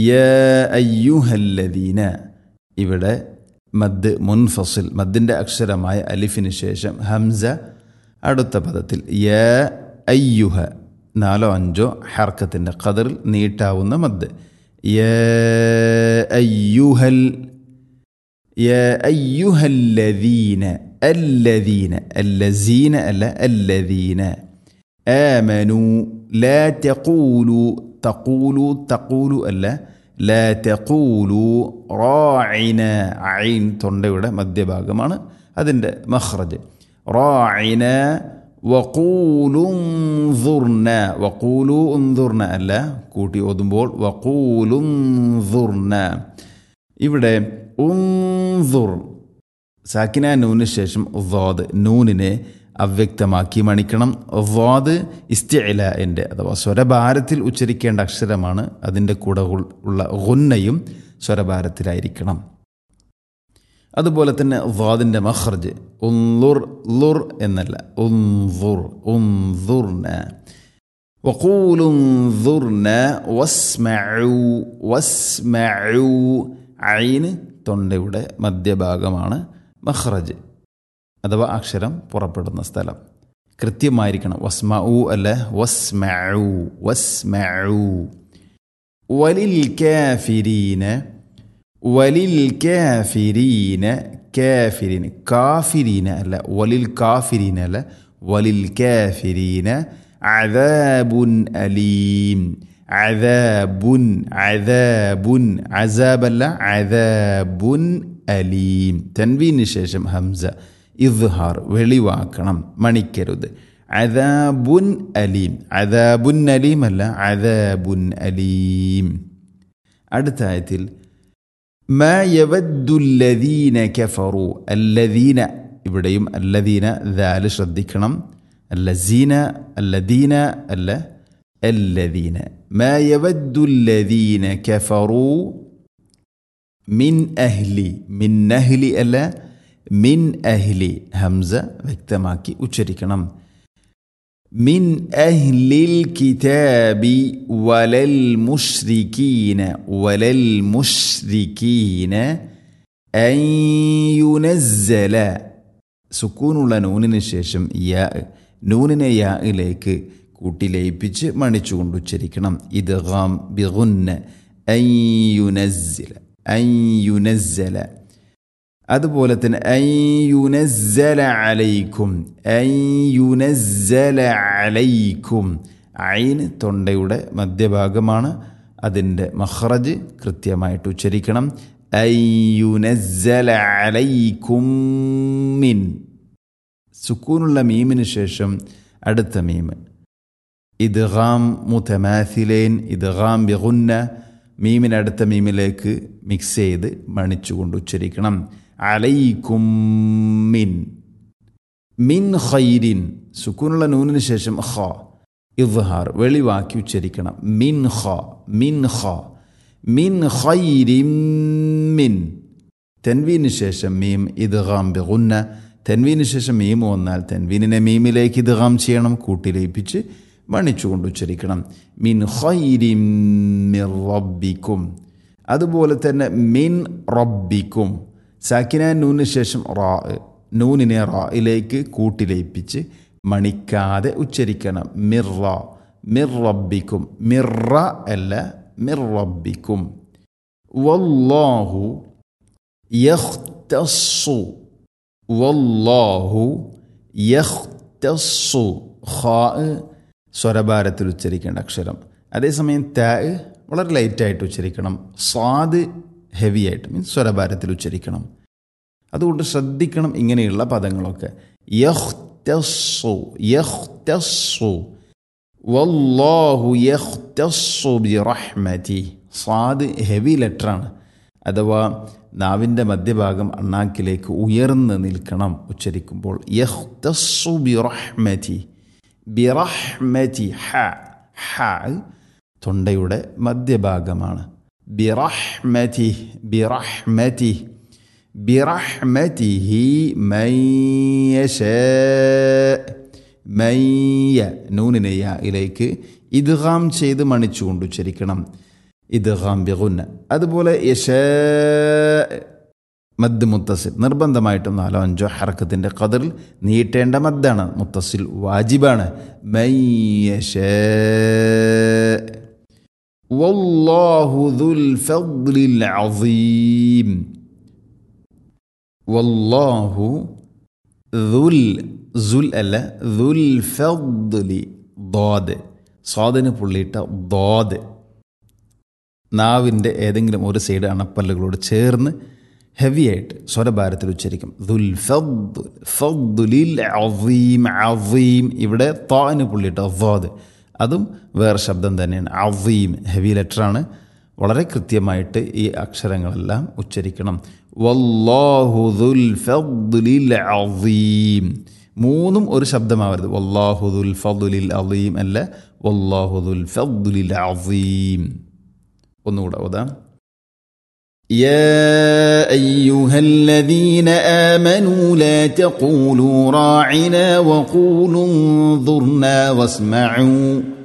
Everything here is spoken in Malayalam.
യ അയ്യുഹല്ലദീന ഇവിടെ മദ് മുൻഫസിൽ മദ്ദിൻ്റെ അക്ഷരമായ അലിഫിന് ശേഷം ഹംസ അടുത്ത പദത്തിൽ യ അയ്യുഹ നാലോ അഞ്ചോ ഹർക്കത്തിൻ്റെ ഖദറിൽ നീട്ടാവുന്ന മദ് യ അയ്യുഹൽ യ അയ്യുഹല്ലദീന അല്ലദീന അല്ലസീന അല്ല അല്ലദീന آمنوا لا تقولوا تقولوا تقولوا അല്ല لا تقولوا راعنا عين തൊണ്ടയുടെ മധ്യഭാഗമാണ് അതിൻ്റെ മഖ്റജ് راعنا وقولوا انظرنا وقولوا انظرنا അല്ല കൂട്ടി ഓതുമ്പോൾ وقولوا انظرنا ഇവിടെ ഉൻദുർ സാക്കിന നൂന് ശേഷം വാദ് നൂനിനെ അവ്യക്തമാക്കി മണിക്കണം വാദ് ഇസ്തിഅലിൻ്റെ അഥവാ സ്വരഭാരത്തിൽ ഉച്ചരിക്കേണ്ട അക്ഷരമാണ് അതിൻ്റെ കൂടെ ഉള്ള ഗുന്നയും സ്വരഭാരത്തിലായിരിക്കണം അതുപോലെ തന്നെ വാദിൻ്റെ മഖർജ് ഉൻലുർ ലുർ എന്നല്ല ഉൻദുർ ഉൻദുർന وقولوا انظرنا واسمعوا واسمعوا عين തൊണ്ടയുടെ മധ്യഭാഗമാണ് മഖ്റജ് അഥവാ അക്ഷരം പുറപ്പെടുന്ന സ്ഥലം കൃത്യമായിരിക്കണം വസ്മഉ അല്ല വസ്മഉ വസ്മഉ വലിൽ കാഫിരീന വലിൽ കാഫിരീന കാഫിരീന കാഫിരീന അല്ല വലിൽ കാഫിരീന അല്ല വലിൽ കാഫിരീന അദാബുൻ അലീം അദാബുൻ അദാബുൻ അസാബല്ല അദാബുൻ അലീം തൻവീന് ശേഷം ഹംസ ഇദ്ഹാർ വെളിവാക്കണം മണിക്കരുത് അദാബുൻ അലീം അദാബുൻ അലീം അല്ല അദാബുൻ അലീം അടുത്ത ആയത്തിൽ മാ യവദ്ദുല്ലദീന കഫറു അല്ലദീന ഇവിടെയും അല്ലദീന ദാല് ശ്രദ്ധിക്കണം അല്ലസീന അല്ലദീന അല്ല الذين ما يود الذين كفروا من أهلي من أهلي ألا من أهلي همزة വ്യക്തമാക്കി ഉച്ചരിക്കണം من أهل الكتاب ولا المشركين ولا المشركين أن ينزل സുക്കൂനുള്ള നൂനിന് ശേഷം യാ നൂനിനെ യായിലേക്ക് കൂട്ടി ലയിപ്പിച്ച് മണിച്ചുകൊണ്ട് ഉച്ചരിക്കണം ഇത് ഗാം ബിഗുന്ന അയ്യുനസ്സില അയ്യുനസ്സല അതുപോലെ തന്നെ അയ്യുനസ്സല അലൈക്കും അയ്യുനസ്സല അലൈക്കും ഐന് തൊണ്ടയുടെ മധ്യഭാഗമാണ് അതിൻ്റെ മഹ്റജ് കൃത്യമായിട്ട് ഉച്ചരിക്കണം അയ്യുനസ്സല അലൈക്കും മിൻ സുക്കൂനുള്ള മീമിന് ശേഷം അടുത്ത മീമ് ഇദ്ഗാം മുതമാഥിലേൻ ഇദ്ഗാം ബിഗുന്ന മീമിനടുത്ത മീമിലേക്ക് മിക്സ് ചെയ്ത് മണിച്ചുകൊണ്ട് ഉച്ചരിക്കണം അലൈക്കും മിൻ മിൻ ഖൈരിൻ സുക്കൂനുള്ള നൂനിന് ശേഷം ഖ ഇദ്ഹാർ വെളിവാക്കി ഉച്ചരിക്കണം മിൻ ഖ മിൻ ഖ മിൻ ഖൈരിൻ മിൻ തെൻവീന് ശേഷം മീം ഇദ്ഗാം ബിഗുന്ന തെൻവീന് ശേഷം മീം വന്നാൽ തെൻവീനിനെ മീമിലേക്ക് ഇദ്ഗാം ചെയ്യണം കൂട്ടിലയിപ്പിച്ച് മണിച്ചുകൊണ്ട് ഉച്ചരിക്കണം മിൻ ഖൈരിൻ മിർ റബ്ബിക്കും അതുപോലെ തന്നെ മിൻ റബ്ബിക്കും സാക്കിന നൂന് ശേഷം റാ നൂനിനെ റായിലേക്ക് കൂട്ടിലയിപ്പിച്ച് മണിക്കാതെ ഉച്ചരിക്കണം മിർറ മിർ റബ്ബിക്കും മിർറ അല്ല മിർ റബ്ബിക്കും വല്ലാഹു യഖ്തസ്സു വല്ലാഹു യഖ്തസ്സു ഖാ സ്വരഭാരത്തിൽ ഉച്ചരിക്കേണ്ട അക്ഷരം അതേസമയം ത വളരെ ലൈറ്റായിട്ട് ഉച്ചരിക്കണം സ്വാദ് ഹെവി ആയിട്ട് മീൻസ് സ്വരഭാരത്തിൽ ഉച്ചരിക്കണം അതുകൊണ്ട് ശ്രദ്ധിക്കണം ഇങ്ങനെയുള്ള പദങ്ങളൊക്കെ യഹ്തസ്സു യഹ്തസ്സു വല്ലാഹു യഹ്തസ്സു ബി റഹ്മതി സ്വാദ് ഹെവി ലെറ്ററാണ് അഥവാ നാവിൻ്റെ മധ്യഭാഗം അണ്ണാക്കിലേക്ക് ഉയർന്ന് നിൽക്കണം ഉച്ചരിക്കുമ്പോൾ യഹ്തസ്സു ബി റഹ്മതി ബിറഹ്മതി ഹ ഹ തൊണ്ടയുടെ മധ്യഭാഗമാണ് ബിറഹ്മതി ബിറഹ്മതി ബിറഹ്മതിഹി മയ്യശ മയ്യ നൂനിനെ യയിലേക്ക് ഇദ്ഗാം ചെയ്ത് മണിച്ചുകൊണ്ട് ഉച്ചരിക്കണം ഇദ്ഗാം ബിഗുന്ന അതുപോലെ യശ മദ് മുത്തസിൽ നിർബന്ധമായിട്ടും നാലോ അഞ്ചോ ഹറക്കത്തിൻ്റെ കതിറിൽ നീട്ടേണ്ട മദ്ദാണ് മുത്തസിൽ വാജിബാണ് മൈ യശ والله ذو الفضل العظيم والله ذو ذുൽ അല്ല ذുൽ ഫദ്ലി ضاد സ്വാദിന് പുള്ളിയിട്ട ضاد നാവിൻ്റെ ഏതെങ്കിലും ഒരു സൈഡ് അണപ്പല്ലുകളോട് ചേർന്ന് ഹെവി ആയിട്ട് സ്വരഭാരത്തിൽ ഉച്ചരിക്കും ദുൽ ഫദ്ദ് ഫദ്ദുലിൽ അസീം അസീം ഇവിടെ താന് പുള്ളിയിട്ട ضاد അതും വേറെ ശബ്ദം തന്നെയാണ് അവീം ഹെവി ലെറ്ററാണ് വളരെ കൃത്യമായിട്ട് ഈ അക്ഷരങ്ങളെല്ലാം ഉച്ചരിക്കണം വല്ലാഹുദുൽ ഫദ്ലിൽ അസീം മൂന്നും ഒരു ശബ്ദമാവരുത് വല്ലാഹുദുൽ ഫദ്ലിൽ അലീം അല്ല വല്ലാഹുദുൽ ഫദ്ലിൽ അസീം ഒന്നുകൂടെ ഓതാം يا ايها الذين امنوا لا تقولوا راعنا وقولوا انظرنا واسمعوا